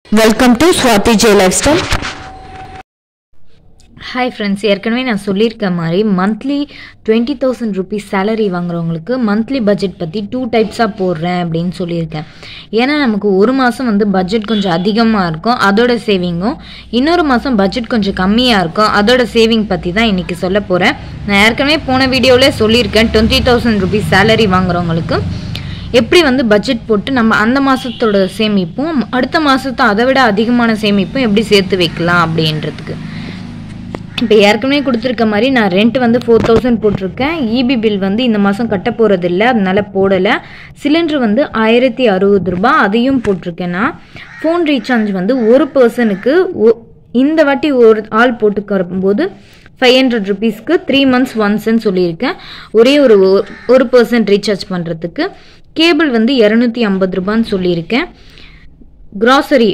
welcome to Swathi J lifestyle hi friends ஏற்கனவே நான் சொல்லியிருக்க மாதிரி monthly twenty thousand rupees salary வாங்குறவங்களுக்கு மந்த்லி பட்ஜெட் பற்றி டூ டைப்ஸாக போடுறேன் அப்படின்னு சொல்லியிருக்கேன் ஏன்னா நமக்கு ஒரு மாதம் வந்து பட்ஜெட் கொஞ்சம் அதிகமாக இருக்கும் அதோட சேவிங்கும் இன்னொரு மாதம் பட்ஜெட் கொஞ்சம் கம்மியாக இருக்கும் அதோட சேவிங் பற்றி தான் இன்றைக்கி சொல்ல போகிறேன் நான் ஏற்கனவே போன வீடியோவிலே சொல்லியிருக்கேன் டுவெண்ட்டி தௌசண்ட் ருபீஸ் சேலரி வாங்குறவங்களுக்கு எப்படி வந்து பட்ஜெட் போட்டு நம்ம அந்த மாதத்தோட சேமிப்பும் அடுத்த மாதத்தை அதை விட அதிகமான சேமிப்பும் எப்படி சேர்த்து வைக்கலாம் அப்படின்றதுக்கு இப்போ ஏற்கனவே கொடுத்துருக்க மாதிரி நான் ரெண்ட் வந்து ஃபோர் தௌசண்ட் போட்டிருக்கேன் இபி பில் வந்து இந்த மாதம் கட்ட போகிறது இல்லை அதனால போடலை சிலிண்டர் வந்து ஆயிரத்தி அறுபது ரூபாய் அதையும் போட்டிருக்கேன் நான் ஃபோன் ரீசார்ஜ் வந்து ஒரு பர்சனுக்கு இந்த வாட்டி ஒரு ஆள் போட்டுக்கிற போது ஃபைவ் ஹண்ட்ரட் ருபீஸ்க்கு த்ரீ மந்த்ஸ் ஒன்ஸ்ன்னு சொல்லியிருக்கேன் ஒரே ஒரு ஒரு பர்சன்ட் ரீசார்ஜ் பண்ணுறதுக்கு கேபிள் வந்து இரநூத்தி ஐம்பது ரூபான்னு சொல்லியிருக்கேன் க்ராசரி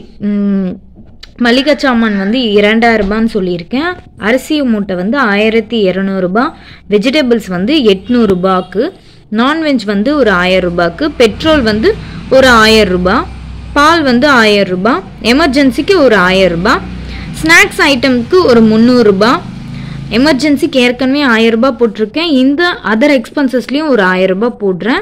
மளிகை சாமான் வந்து இரண்டாயிரம் ரூபான்னு சொல்லியிருக்கேன் அரிசி மூட்டை வந்து ஆயிரத்தி இரநூறுபா வெஜிடபிள்ஸ் வந்து எட்நூறுபாக்கு நான்வெஜ் வந்து ஒரு ஆயிரம் ரூபாய்க்கு பெட்ரோல் வந்து ஒரு ஆயிரம் ரூபாய் பால் வந்து ஆயிரம் ரூபாய் எமர்ஜென்சிக்கு ஒரு ஆயிரம் ரூபாய் ஸ்நாக்ஸ் ஐட்டம்க்கு ஒரு முந்நூறுரூபா எமர்ஜென்சிக்கு ஏற்கனவே ஆயிரம் ரூபாய் போட்டிருக்கேன் இந்த அதர் எக்ஸ்பென்சஸ்லேயும் ஒரு ஆயிரம் ரூபாய் போடுறேன்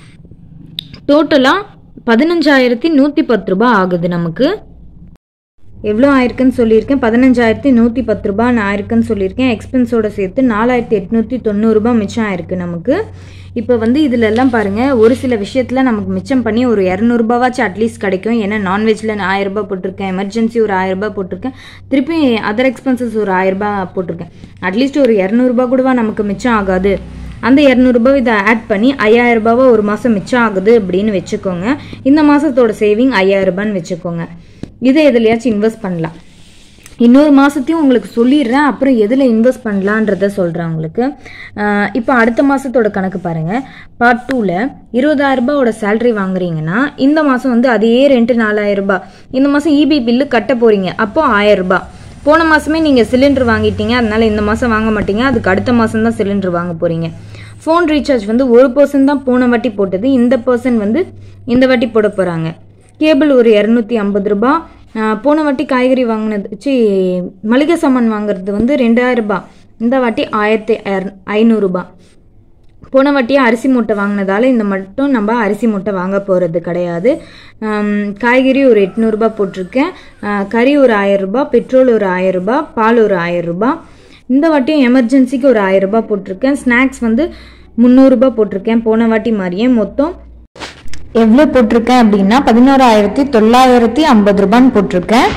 டோட்டலாக பதினஞ்சாயிரத்தி நூற்றி பத்து ரூபாய் ஆகுது நமக்கு எவ்வளோ ஆயிருக்குன்னு சொல்லியிருக்கேன் பதினஞ்சாயிரத்தி நூற்றி பத்து ரூபாய் நான் ஆயிருக்குன்னு சொல்லியிருக்கேன் எக்ஸ்பென்ஸோட சேர்த்து நாலாயிரத்தி எட்நூற்றி தொண்ணூறுரூபா மிச்சம் ஆயிருக்கு நமக்கு இப்போ வந்து இதில் எல்லாம் பாருங்கள் ஒரு சில விஷயத்தில் நமக்கு மிச்சம் பண்ணி ஒரு இரநூறுபாவாச்சும் அட்லீஸ்ட் கிடைக்கும் ஏன்னா நான்வெஜ்ஜில் நான் ஆயிரரூபா போட்டிருக்கேன் எமர்ஜென்சி ஒரு ஆயிரரூபா போட்டிருக்கேன் திருப்பி அதர் எக்ஸ்பென்சஸ் ஒரு ஆயிரரூபா போட்டிருக்கேன் அட்லீஸ்ட் ஒரு இரநூறுபா கூடவா நமக்கு மிச்சம் ஆகாது அந்த இரநூறுபா இதை ஆட் பண்ணி ஐயாயிரம் ரூபாவா ஒரு மாதம் மிச்சம் ஆகுது அப்படின்னு வச்சுக்கோங்க இந்த மாதத்தோட சேவிங் ஐயாயிரம் ரூபான்னு வச்சுக்கோங்க இதை எதுலையாச்சும் இன்வெஸ்ட் பண்ணலாம் இன்னொரு மாதத்தையும் உங்களுக்கு சொல்லிடுறேன் அப்புறம் எதில் இன்வெஸ்ட் பண்ணலான்றத சொல்கிறேன் உங்களுக்கு இப்போ அடுத்த மாதத்தோட கணக்கு பாருங்கள் பார்ட் டூவில் இருபதாயிரரூபாவோட சேலரி வாங்குறீங்கன்னா இந்த மாதம் வந்து அதே ரெண்டு நாலாயிரரூபா இந்த மாதம் இபி பில்லு கட்ட போகிறீங்க அப்போ ஆயிரரூபா போன மாதமே நீங்கள் சிலிண்டர் வாங்கிட்டீங்க அதனால இந்த மாதம் வாங்க மாட்டீங்க அதுக்கு அடுத்த மாதம் தான் சிலிண்டர் வாங்க போகிறீங்க ஃபோன் ரீசார்ஜ் வந்து ஒரு பர்சன் தான் போன வாட்டி போட்டது இந்த பர்சன் வந்து இந்த வாட்டி போட போகிறாங்க கேபிள் ஒரு இரநூத்தி ஐம்பது ரூபா போன வாட்டி காய்கறி வாங்கினது சி மளிகை சாமான் வாங்குறது வந்து ரெண்டாயிரம் ரூபாய் இந்த வாட்டி ஆயிரத்தி ஐநூறுரூபா போன வாட்டியே அரிசி மூட்டை வாங்கினதால இந்த மட்டும் நம்ம அரிசி மூட்டை வாங்க போகிறது கிடையாது காய்கறி ஒரு எட்நூறுபா போட்டிருக்கேன் கறி ஒரு ஆயிரரூபா பெட்ரோல் ஒரு ஆயிரரூபா பால் ஒரு ஆயிரரூபா இந்த வாட்டியும் எமர்ஜென்சிக்கு ஒரு ஆயிரரூபா போட்டிருக்கேன் ஸ்நாக்ஸ் வந்து முந்நூறுரூபா போட்டிருக்கேன் போன வாட்டி மாதிரியே மொத்தம் எவ்வளோ போட்டிருக்கேன் அப்படின்னா பதினோராயிரத்தி தொள்ளாயிரத்தி ஐம்பது ரூபான்னு போட்டிருக்கேன்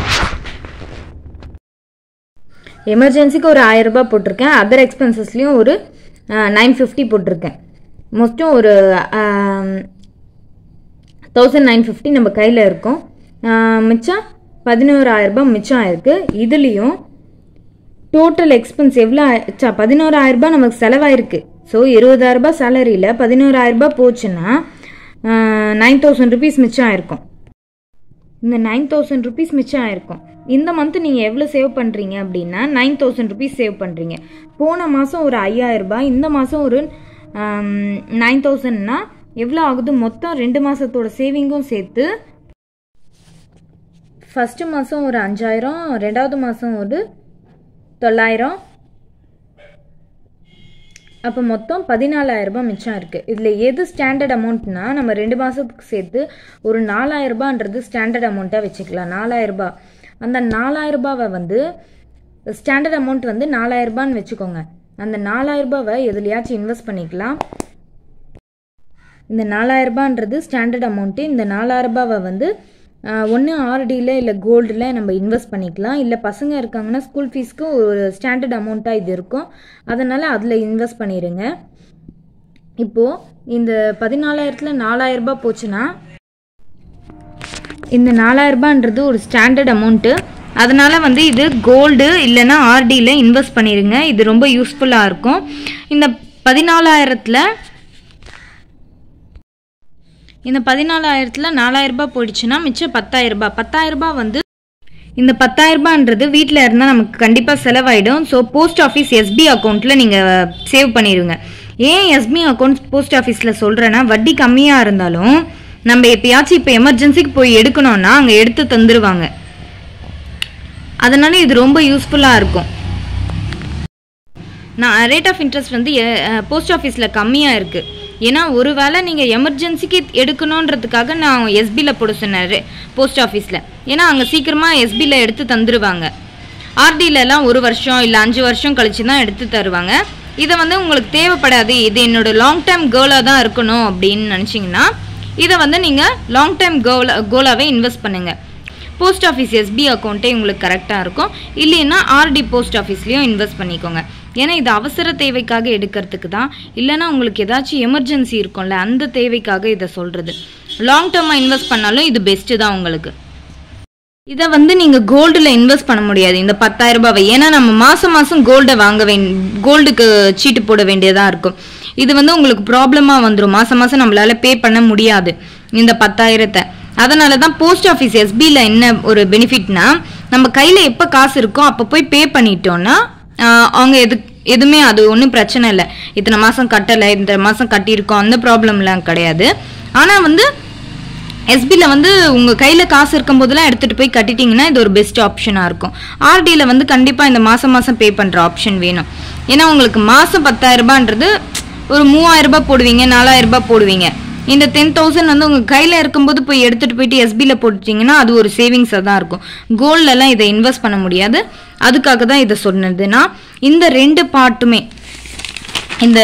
எமர்ஜென்சிக்கு ஒரு ஆயிரம் ரூபாய் போட்டிருக்கேன் அதர் எக்ஸ்பென்சஸ்லேயும் ஒரு நைன் ஃபிஃப்டி போட்டிருக்கேன் மொத்தம் ஒரு தௌசண்ட் நைன் ஃபிஃப்டி நம்ம கையில் இருக்கும் மிச்சம் பதினோராயிரரூபா மிச்சம் ஆயிருக்கு இதுலேயும் டோட்டல் எக்ஸ்பென்ஸ் எவ்வளோ ஆச்சா பதினோராயிரரூபா நமக்கு செலவாயிருக்கு ஸோ இருபதாயிரரூபா சேலரியில் பதினோராயிரரூபா போச்சுன்னா நைன் தௌசண்ட் ருபீஸ் மிச்சம் ஆயிருக்கும் இந்த நைன் தௌசண்ட் ருபீஸ் மிச்சம் ஆயிருக்கும் இந்த மந்த்து நீங்கள் எவ்வளோ சேவ் பண்ணுறீங்க அப்படின்னா நைன் தௌசண்ட் ருபீஸ் சேவ் பண்ணுறீங்க போன மாதம் ஒரு ஐயாயிரம் ரூபாய் இந்த மாதம் ஒரு நைன் தௌசண்ட்னா எவ்வளோ ஆகுது மொத்தம் ரெண்டு மாதத்தோட சேவிங்கும் சேர்த்து ஃபஸ்ட்டு மாதம் ஒரு அஞ்சாயிரம் ரெண்டாவது மாதம் ஒரு தொள்ளாயிரம் அப்போ மொத்தம் பதினாலாயிரரூபா மிச்சம் இருக்குது இதில் எது ஸ்டாண்டர்ட் அமௌண்ட்னா நம்ம ரெண்டு மாதத்துக்கு சேர்த்து ஒரு நாலாயிரரூபான்றது ஸ்டாண்டர்ட் அமௌண்ட்டாக வச்சுக்கலாம் நாலாயிரரூபா அந்த நாலாயிரரூபாவை வந்து ஸ்டாண்டர்ட் அமௌண்ட் வந்து நாலாயிரரூபான்னு வச்சுக்கோங்க அந்த நாலாயிரரூபாவை எதுலையாச்சும் இன்வெஸ்ட் பண்ணிக்கலாம் இந்த நாலாயிரரூபான்றது ஸ்டாண்டர்ட் அமௌண்ட்டு இந்த நாலாயிரரூபாவை வந்து ஒன்று ஆர்டியில் இல்லை கோல்டில் நம்ம இன்வெஸ்ட் பண்ணிக்கலாம் இல்லை பசங்க இருக்காங்கன்னா ஸ்கூல் ஃபீஸ்க்கு ஒரு ஸ்டாண்டர்ட் அமௌண்ட்டாக இது இருக்கும் அதனால் அதில் இன்வெஸ்ட் பண்ணிடுங்க இப்போது இந்த பதினாலாயிரத்தில் நாலாயிரரூபா போச்சுன்னா இந்த நாலாயிரரூபான்றது ஒரு ஸ்டாண்டர்ட் அமௌண்ட்டு அதனால் வந்து இது கோல்டு இல்லைன்னா ஆர்டியில் இன்வெஸ்ட் பண்ணிடுங்க இது ரொம்ப யூஸ்ஃபுல்லாக இருக்கும் இந்த பதினாலாயிரத்தில் இந்த பதினாலாயிரத்தில் நாலாயிரரூபா போயிடுச்சுன்னா மிச்சம் பத்தாயிரரூபா பத்தாயிரரூபா வந்து இந்த பத்தாயிரரூபான்றது வீட்டில் இருந்தால் நமக்கு கண்டிப்பாக செலவாயிடும் ஸோ போஸ்ட் ஆஃபீஸ் எஸ்பி அக்கௌண்ட்டில் நீங்கள் சேவ் பண்ணிடுங்க ஏன் எஸ்பி அக்கௌண்ட் போஸ்ட் ஆஃபீஸில் சொல்கிறேன்னா வட்டி கம்மியாக இருந்தாலும் நம்ம எப்பயாச்சும் இப்போ எமர்ஜென்சிக்கு போய் எடுக்கணும்னா அங்கே எடுத்து தந்துடுவாங்க அதனால இது ரொம்ப யூஸ்ஃபுல்லாக இருக்கும் நான் ரேட் ஆஃப் இன்ட்ரெஸ்ட் வந்து போஸ்ட் ஆஃபீஸில் கம்மியாக இருக்குது ஏன்னா ஒரு வேளை நீங்கள் எமர்ஜென்சிக்கு எடுக்கணுன்றதுக்காக நான் எஸ்பியில் போட சொன்னேன் போஸ்ட் ஆஃபீஸில் ஏன்னா அங்கே சீக்கிரமாக எஸ்பியில் எடுத்து தந்துடுவாங்க ஆர்டிலலாம் ஒரு வருஷம் இல்லை அஞ்சு வருஷம் கழிச்சு தான் எடுத்து தருவாங்க இதை வந்து உங்களுக்கு தேவைப்படாது இது என்னோட லாங் டைம் கோலாக தான் இருக்கணும் அப்படின்னு நினச்சிங்கன்னா இதை வந்து நீங்கள் லாங் டைம் கோலா கோலாகவே இன்வெஸ்ட் பண்ணுங்கள் போஸ்ட் ஆஃபீஸ் எஸ்பி அக்கௌண்ட்டே உங்களுக்கு கரெக்டாக இருக்கும் இல்லைன்னா ஆர்டி போஸ்ட் ஆஃபீஸ்லேயும் இன்வெஸ்ட் பண்ணிக்கோங்க ஏன்னா இது அவசர தேவைக்காக எடுக்கிறதுக்கு தான் இல்லைன்னா உங்களுக்கு ஏதாச்சும் எமர்ஜென்சி இருக்கும்ல அந்த தேவைக்காக இதை சொல்கிறது லாங் டேர்மாக இன்வெஸ்ட் பண்ணாலும் இது பெஸ்ட்டு தான் உங்களுக்கு இதை வந்து நீங்கள் கோல்டில் இன்வெஸ்ட் பண்ண முடியாது இந்த பத்தாயிரம் ரூபாவை ஏன்னா நம்ம மாதம் மாதம் கோல்டை வாங்க வேண் கோல்டுக்கு சீட்டு போட வேண்டியதாக இருக்கும் இது வந்து உங்களுக்கு ப்ராப்ளமாக வந்துடும் மாதம் மாதம் நம்மளால பே பண்ண முடியாது இந்த பத்தாயிரத்தை அதனால தான் போஸ்ட் ஆஃபீஸ் எஸ்பியில் என்ன ஒரு பெனிஃபிட்னா நம்ம கையில் எப்போ காசு இருக்கோ அப்போ போய் பே பண்ணிட்டோன்னா ஆஹ், அவங்க எது எதுவுமே அது ஒன்றும் பிரச்சனை இல்லை இத்தனை மாதம் கட்டலை இந்த மாதம் கட்டியிருக்கோம் அந்த ப்ராப்ளம்லாம் கிடையாது ஆனால் வந்து எஸ்பியில் வந்து உங்கள் கையில் காசு இருக்கும் போதெல்லாம் எடுத்துகிட்டு போய் கட்டிட்டீங்கன்னா இது ஒரு பெஸ்ட் ஆப்ஷனாக இருக்கும் ஆர்டியில் வந்து கண்டிப்பாக இந்த மாதம் மாதம் பே பண்ணுற ஆப்ஷன் வேணும் ஏன்னா உங்களுக்கு மாதம் பத்தாயிரரூபான்றது ஒரு மூவாயிரம் ரூபாய் போடுவீங்க நாலாயிரம் ரூபாய் போடுவீங்க இந்த டென் தௌசண்ட் வந்து உங்கள் கையில் இருக்கும்போது போய் எடுத்துகிட்டு போயிட்டு எஸ்பியில் போட்டுட்டிங்கன்னா அது ஒரு சேவிங்ஸாக தான் இருக்கும் கோல்டெல்லாம் இதை இன்வெஸ்ட் பண்ண முடியாது அதுக்காக தான் இதை சொன்னதுன்னா இந்த ரெண்டு பார்ட்டுமே இந்த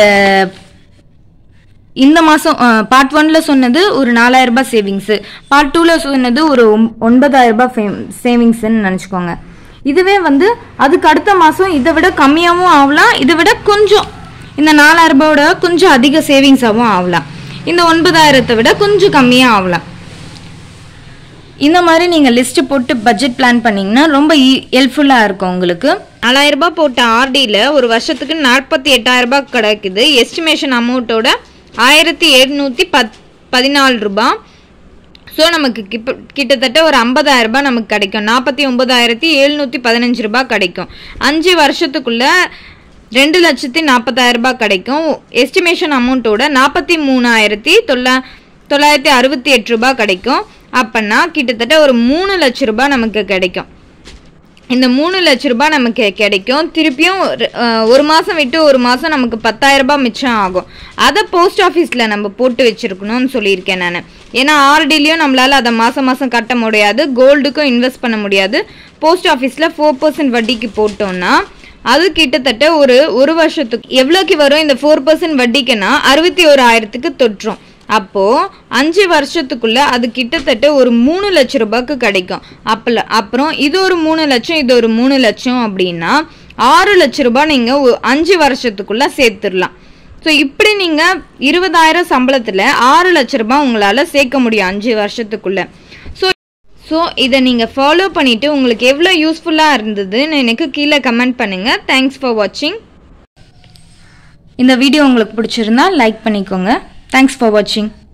இந்த மாதம் பார்ட் ஒன்ல சொன்னது ஒரு நாலாயிரம் ரூபாய் சேவிங்ஸு பார்ட் டூவில் சொன்னது ஒரு ஒம்- ஒன்பதாயிரம் ரூபாய் சேவிங்ஸ்ன்னு நினச்சிக்கோங்க இதுவே வந்து அதுக்கு அடுத்த மாதம் இதை விட கம்மியாகவும் ஆகலாம் இதை விட கொஞ்சம் இந்த நாலாயிரம் ரூபாயோட கொஞ்சம் அதிக சேவிங்ஸாகவும் ஆகலாம் இந்த ஒன்பதாயிரத்தை விட கொஞ்சம் கம்மியாக ஆகலாம் இந்த மாதிரி நீங்கள் லிஸ்ட் போட்டு பட்ஜெட் பிளான் பண்ணீங்கன்னா ரொம்ப ஹெல்ப்ஃபுல்லாக இருக்கும் உங்களுக்கு நாலாயிரம் ரூபாய் போட்ட ஆர்டியில் ஒரு வருஷத்துக்கு நாற்பத்தி எட்டாயிரம் ரூபாய் கிடைக்குது எஸ்டிமேஷன் அமௌண்ட்டோட ஆயிரத்தி எழுநூற்றி பத் பதினாலு ரூபாய் ஸோ நமக்கு கிப்ப கிட்டத்தட்ட ஒரு 50000 ரூபாய் நமக்கு கிடைக்கும் நாற்பத்தி ஒன்பதாயிரத்தி எழுநூற்றி பதினஞ்சு ரூபாய் கிடைக்கும் அஞ்சு வருஷத்துக்குள்ள ரெண்டு லட்சத்தி நாற்பதாயிரம் ரூபாய் கிடைக்கும் எஸ்டிமேஷன் அமௌண்ட்டோட நாற்பத்தி மூணாயிரத்தி தொள்ளா தொள்ளாயிரத்தி அறுபத்தி எட்டு ரூபாய் கிடைக்கும் அப்போன்னா கிட்டத்தட்ட ஒரு மூணு லட்ச ரூபாய் நமக்கு கிடைக்கும் இந்த மூணு லட்ச ரூபாய் நமக்கு கிடைக்கும் திருப்பியும் ஒரு- அஹ், ஒரு மாதம் விட்டு ஒரு மாதம் நமக்கு பத்தாயிரம் ரூபாய் மிச்சம் ஆகும் அதை போஸ்ட் ஆஃபீஸில் நம்ம போட்டு வச்சிருக்கணும்னு சொல்லியிருக்கேன் நான் ஏன்னா ஆர்டிலையும் நம்மளால் அதை மாதம் மாதம் கட்ட முடியாது கோல்டுக்கும் இன்வெஸ்ட் பண்ண முடியாது போஸ்ட் ஆஃபீஸில் ஃபோர் பர்சன்ட் வட்டிக்கு போட்டோம்னா அது கிட்டத்தட்ட ஒரு ஒரு வருஷத்துக்கு எவ்வளோக்கு வரும் இந்த ஃபோர் பர்சன்ட் வட்டிக்குன்னா அறுபத்தி ஒரு ஆயிரத்துக்கு தொற்றும் அப்போ அஞ்சு வருஷத்துக்குள்ள அது கிட்டத்தட்ட ஒரு மூணு லட்சம் ரூபாய்க்கு கிடைக்கும் அப்பல அப்புறம் இது ஒரு மூணு லட்சம் இது ஒரு மூணு லட்சம் அப்படின்னா ஆறு லட்ச ரூபாய் நீங்க ஒ- அஞ்சு வருஷத்துக்குள்ள சேர்த்துடலாம் ஸோ இப்படி நீங்க இருபதாயிரம் சம்பளத்துல ஆறு லட்ச ரூபாய் உங்களால சேர்க்க முடியும் அஞ்சு வருஷத்துக்குள்ள ஸோ ஸோ இதை நீங்கள் ஃபாலோ பண்ணிவிட்டு உங்களுக்கு எவ்வளோ யூஸ்ஃபுல்லாக இருந்ததுன்னு எனக்கு கீழே கமெண்ட் பண்ணுங்கள் தேங்க்ஸ் ஃபார் வாட்சிங் இந்த வீடியோ உங்களுக்கு பிடிச்சிருந்தா லைக் பண்ணிக்கோங்க தேங்க்ஸ் ஃபார் வாட்சிங்